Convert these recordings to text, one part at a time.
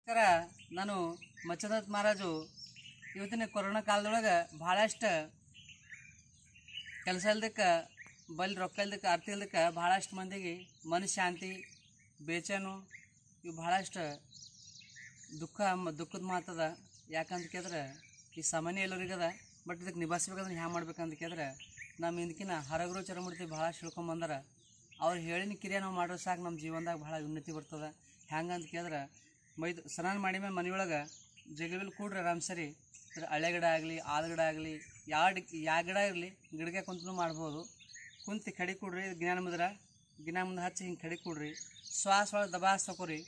ನಮಸ್ಕಾರ ನಾನು ಮಚ್ಚನಾಥ್ ಮಹಾರಾಜು ಇವತ್ತಿನ ಕೊರೋನಾ ಕಾಲದೊಳಗೆ ಭಾಳಷ್ಟು ಕೆಲಸ ಇಲ್ದಕ್ಕೆ ಬಲ್ ರೊಕ್ಕ ಇಲ್ದಕ್ಕೆ ಅರ್ಥ ಇಲ್ದಕ್ಕೆ ಭಾಳಷ್ಟು ಮಂದಿಗೆ ಮನಃಶಾಂತಿ ಬೇಚೇನು ಇವು ಭಾಳಷ್ಟು ದುಃಖ ಮ- ದುಃಖದ ಮಾತದ ಯಾಕಂತ ಕೇಳಿದ್ರೆ ಈ ಸಾಮಾನ್ಯ ಎಲ್ಲರಿಗದ ಬಟ್ ಇದಕ್ಕೆ ನಿಭಾಯಿಸ್ಬೇಕಂದ್ರೆ ಹ್ಯಾಂಗ ಮಾಡ್ಬೇಕಂತ ಕೇಳಿದ್ರೆ ನಮ್ಮ ಹಿಂದಕಿನ ಹರಗರು ಚರಮೂರ್ತಿ ಭಾಳಷ್ಟು ತಿಳ್ಕೊಂಬಂದಾರ ಅವ್ರು ಹೇಳಿನ ಕಿರಿಯ ನಾವು ಮಾಡೋ ಸಾಕು ನಮ್ಮ ಜೀವನದಾಗ ಭಾಳ ಉನ್ನತಿ ಬರ್ತದೆ ಹ್ಯಾಂಗಂತ ಕೇಳಿದ್ರೆ ಮೈದು ಸ್ನಾನ ಮಾಡಿ ಮೇಲೆ ಮನೆಯೊಳಗೆ ಜಗವಿಲ್ ಕೂಡ್ರಿ ಆರಾಮ್ ಸರಿ ಹಳೆ ಗಿಡ ಆಗಲಿ ಆದ ಗಿಡ ಆಗಲಿ ಯಾವ ಯಾವ ಗಿಡ ಇರಲಿ ಗಿಡಕ್ಕೆ ಕುಂತು ಮಾಡ್ಬೋದು ಕುಂತು ಕಡಿ ಕೊಡ್ರಿ ಜ್ಞಾನ ಮುದ್ರ ಜ್ಞಾನ ಮುಂದೆ ಹಚ್ಚಿ ಹಿಂಗೆ ಕಡಿ ಕೊಡ್ರಿ ಶ್ವಾಸ ಒಳಗೆ ದಬಾಸ್ ತಗೋರಿ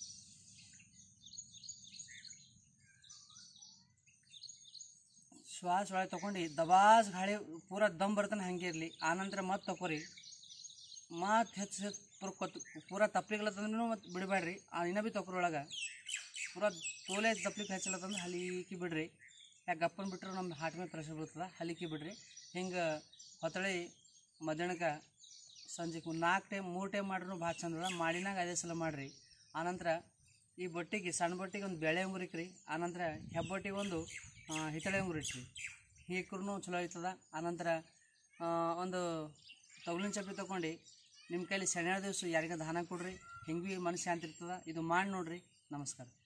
ಶ್ವಾಸ ಒಳಗೆ ತೊಗೊಂಡು ದಬಾಸ್ ಗಾಳಿ ಪೂರ ದಮ್ ಬರ್ತಾನೆ ಹಂಗೆ ಇರಲಿ ಆನಂತರ ಮತ್ತೆ ತಗೋರಿ ಮತ್ತೆ ಹೆಚ್ಚು ಹೆಚ್ಚು ಪೂರ ಕೊತ್ತು ಪೂರ ತಪ್ಲಿಗ್ಲತ್ತಂದ್ರೂ ಮತ್ತೆ ಬಿಡಬೇಡ್ರಿ ಆ ಇನ್ನೂ ಭೀ ತೊಕ್ರ ಒಳಗೆ ಪೂರ ತೋಲೆ ತಪ್ಲಿಗೆ ಹಚ್ಚಲತ್ತಂದ್ರೆ ಹಲಿಕಿ ಬಿಡ್ರಿ ಯಾಕೆ ಗಪ್ಪನ್ ಬಿಟ್ರೆ ನಮ್ಮ ಹಾರ್ಟ್ ಮೇಲೆ ಪ್ರೆಷರ್ ಬರ್ತದೆ ಹಲಿಕಿ ಬಿಡ್ರಿ ಹಿಂಗೆ ಹೊತ್ತಳಿ ಮಧ್ಯಾಹ್ನಕ್ಕೆ ಸಂಜೆಗೆ ನಾಲ್ಕು ಟೈಮ್ ಮೂರು ಟೈಮ್ ಮಾಡ್ರೂ ಭಾಳ ಚಂದ ಮಾಡಿನಾಗ ಅದೇ ಸಲ ಮಾಡಿರಿ ಆನಂತರ ಈ ಬೊಟ್ಟಿಗೆ ಸಣ್ಣ ಬೊಟ್ಟಿಗೆ ಒಂದು ಬೆಳೆ ಉಂಗುರಿಕ್ರಿ ಆನಂತರ ಹೆಬ್ಬೊಟ್ಟಿಗೆ ಒಂದು ಆ, ಹಿತ್ತಳೆ ಉಂಗುರ ಇಟ್ರಿ ಹೀಕ್ರೂ ಚಲೋ ಆಯ್ತದ ಆನಂತರ ಆ, ಒಂದು ತೊಗಲಿನ ಚಪ್ಪಲಿ ತೊಗೊಂಡು ನಿಮ್ಮ ಕೈಲಿ ಶನಿವಾರ ದಿವಸ ಯಾರಿಗ ದಾನ ಕೊಡ್ರಿ ಹಿಂಗೆ ಭೀ ಮನಸ್ಸು ಶಾಂತಿ ಇರ್ತದ ಇದು ಮಾಡಿ ನೋಡ್ರಿ ನಮಸ್ಕಾರ